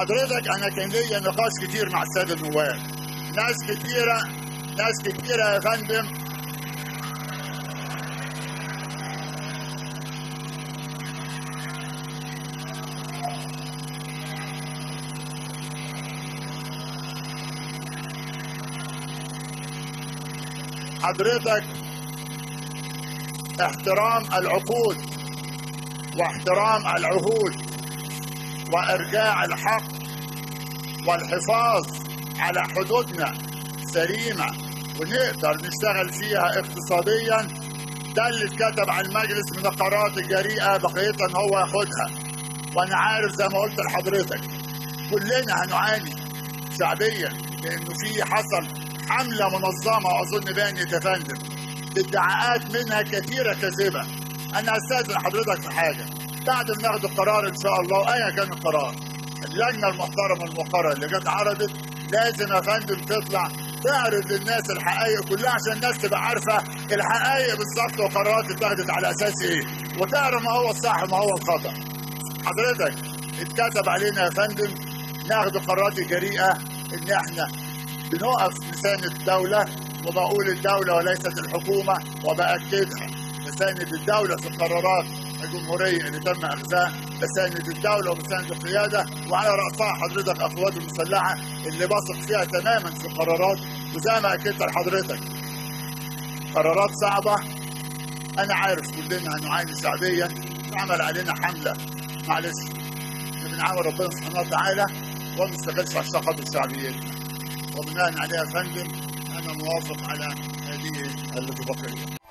حضرتك انا كان ليا نقاش كتير مع الساده النواب ناس كتيره ناس كتيره يا فندم حضرتك احترام العقود واحترام العهود وارجاع الحق والحفاظ على حدودنا سليمه ونقدر نشتغل فيها اقتصاديا ده اللي اتكتب على المجلس من القرارات الجريئه بقيتها ان هو ياخدها وانا عارف زي ما قلت لحضرتك كلنا هنعاني شعبيا لانه في حصل حمله منظمه واظن بانت يا فندم ادعاءات منها كثيره كاذبه انا استاذن حضرتك في حاجه بعد ما ناخد القرار ان شاء الله ايا كان القرار اللجنه المحترمه الموقره اللي جت عرضت لازم يا فندم تطلع تعرض للناس الحقائق كلها عشان الناس تبقى عارفه الحقائق بالظبط والقرارات اتخذت على اساس ايه وتعرف ما هو الصح وما هو الخطا حضرتك اتكتب علينا يا فندم ناخد القرارات الجريئه ان احنا بنقف لسان الدوله وبقول الدوله وليست الحكومه وباكدها بساند الدوله في القرارات الجمهوريه اللي تم اخذها بساند الدوله وبساند القياده وعلى راسها حضرتك القوات المسلحه اللي بثق فيها تماما في القرارات وزي ما اكدت لحضرتك قرارات صعبه انا عارف كلنا هنعاني شعبيا عمل علينا حمله معلش بنعامل ربنا سبحانه وتعالى وما نستغلش عشان خاطر شعبيتنا وبناء عليها يا فندم انا موافق على هذه الاتفاقيه